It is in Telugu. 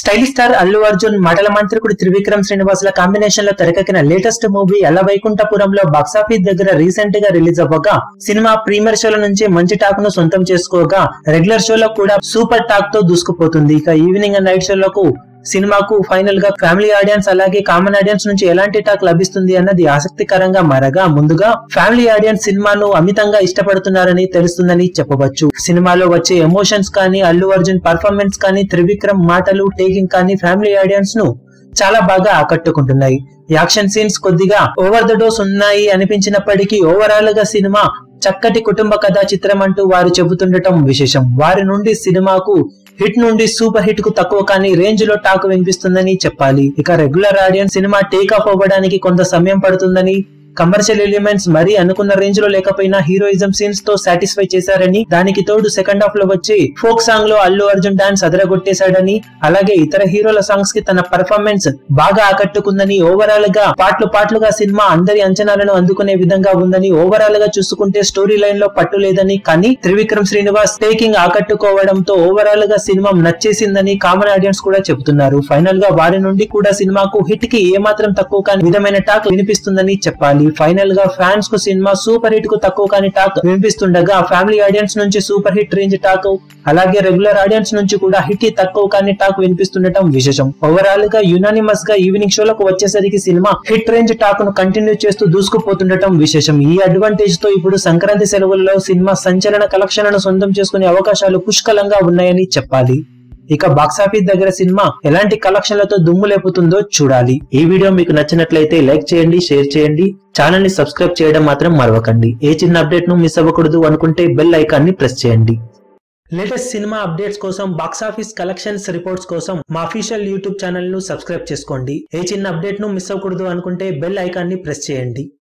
స్టైలిష్ స్టార్ అల్లు అర్జున్ మాటల మంత్రికుడు త్రివిక్రమ్ శ్రీనివాసుల కాంబినేషన్ లో తెరకెక్కిన latest movie Ala Vaikunthapurramuloo box office దగ్గర రీసెంట్ గా రిలీజ్ అవ్వగా సినిమా ప్రీమియర్ షోల నుంచి మంచి టాక్ ను సొంతం చేసుకోగా రెగ్యులర్ షోలో కూడా సూపర్ టాక్ తో దూసుకుపోతుంది ఇక ఈవినింగ్ అండ్ నైట్ షోలకు సినిమాకు ఫైనల్ గా ఫ్యామిలీ ఆడియన్స్ అలాగే కామన్ ఆడియన్స్ నుంచి ఎలాంటి టాక్ లభిస్తుంది అన్నది ఆసక్తికరంగా మారగా ముందుగా ఫ్యామిలీ ఆడియన్స్ సినిమాను అమితంగా ఇష్టపడుతున్నారని తెలుస్తుందని చెప్పవచ్చు సినిమాలో వచ్చే ఎమోషన్స్ కానీ అల్లు అర్జున్ పర్ఫార్మెన్స్ కానీ త్రివిక్రమ్ మాటలు టేకింగ్ కానీ ఫ్యామిలీ ఆడియన్స్ ను చాలా బాగా ఆకట్టుకుంటున్నాయి యాక్షన్ సీన్స్ కొద్దిగా ఓవర్ ద డోస్ ఉన్నాయి అనిపించినప్పటికీ ఓవరాల్ గా సినిమా చక్కటి కుటుంబ కథా చిత్రం అంటూ వారు చెబుతుండటం విశేషం వారి నుండి సినిమాకు హిట్ నుండి సూపర్ హిట్ కు తక్కువ కానీ రేంజ్ లో టాక్ వినిపిస్తుందని చెప్పాలి ఇక regular audience cinema take off అవ్వడానికి కొంత సమయం పడుతుందని కమర్షియల్ ఎలిమెంట్స్ మరీ అనుకున్న రేంజ్ లో లేకపోయినా హీరోయిజం సీన్స్ తో సాటిస్ఫై చేశారని దానికి తోడు సెకండ్ హాఫ్ లో వచ్చి ఫోక్ సాంగ్ లో అల్లు అర్జున్ డాన్స్ అదరగొట్టేశాడని అలాగే ఇతర హీరోల సాంగ్స్ కి తన పర్ఫార్మెన్స్ బాగా ఆకట్టుకుందని ఓవరాల్ గా పాటలు పాటలుగా సినిమా అందరి అంచనాలను అందుకునే విధంగా ఉందని ఓవరాల్ గా చూసుకుంటే స్టోరీ లైన్ లో పట్టు లేదని కానీ త్రివిక్రమ్ శ్రీనివాస్ టేకింగ్ ఆకట్టుకోవడంతో ఓవరాల్ గా సినిమా నచ్చేసిందని కామన్ ఆడియన్స్ కూడా చెబుతున్నారు ఫైనల్ గా వారి నుండి కూడా సినిమాకు హిట్ కి ఏమాత్రం తక్కువ కాని విధమైన టాక్ వినిపిస్తుందని చెప్పాలి ఫైనల్ గా ఫ్యాన్స్ కు సినిమా సూపర్ హిట్ కు తక్కువ కాని టాక్ వినిపిస్తుండగా ఫ్యామిలీ ఆడియన్స్ నుంచి సూపర్ హిట్ రేంజ్ టాక్ అలాగే రెగ్యులర్ ఆడియన్స్ నుంచి కూడా హిట్ తక్కువ కాని టాక్ వినిపిస్తుండటం విశేషం ఓవరాల్ గా యునానిమస్ గా ఈవినింగ్ షోలకు వచ్చేసరికి సినిమా హిట్ రేంజ్ టాక్ ను కంటిన్యూ చేస్తూ దూసుకుపోతుండటం విశేషం ఈ అడ్వాంటేజ్ తో ఇప్పుడు సంక్రాంతి సెలవుల్లో సినిమా సంచలన కలెక్షన్లను సొంతం చేసుకునే అవకాశాలు పుష్కలంగా ఉన్నాయని చెప్పాలి ఇక బాక్సాఫీస్ దగ్గర సినిమా ఎలాంటి కలెక్షన్లతో దుమ్ము లేపుతుందో చూడాలి ఈ వీడియో మీకు నచ్చినట్లయితే లైక్ చేయండి షేర్ చేయండి ఛానల్ ని సబ్స్క్రైబ్ చేయడం మాత్రం మరవకండి ఏ చిన్న అప్డేట్ ను మిస్ అవ్వకూడదు అనుకుంటే బెల్ ఐకాన్ ని ప్రెస్ చేయండి లేటెస్ట్ సినిమా అప్డేట్స్ కోసం బాక్సాఫీస్ కలెక్షన్స్ రిపోర్ట్స్ కోసం మా అఫీషియల్ యూట్యూబ్ ఛానల్ ను సబ్స్క్రైబ్ చేసుకోండి ఏ చిన్న అప్డేట్ ను మిస్ అవ్వకూడదు అనుకుంటే బెల్ ఐకాన్ ని ప్రెస్ చేయండి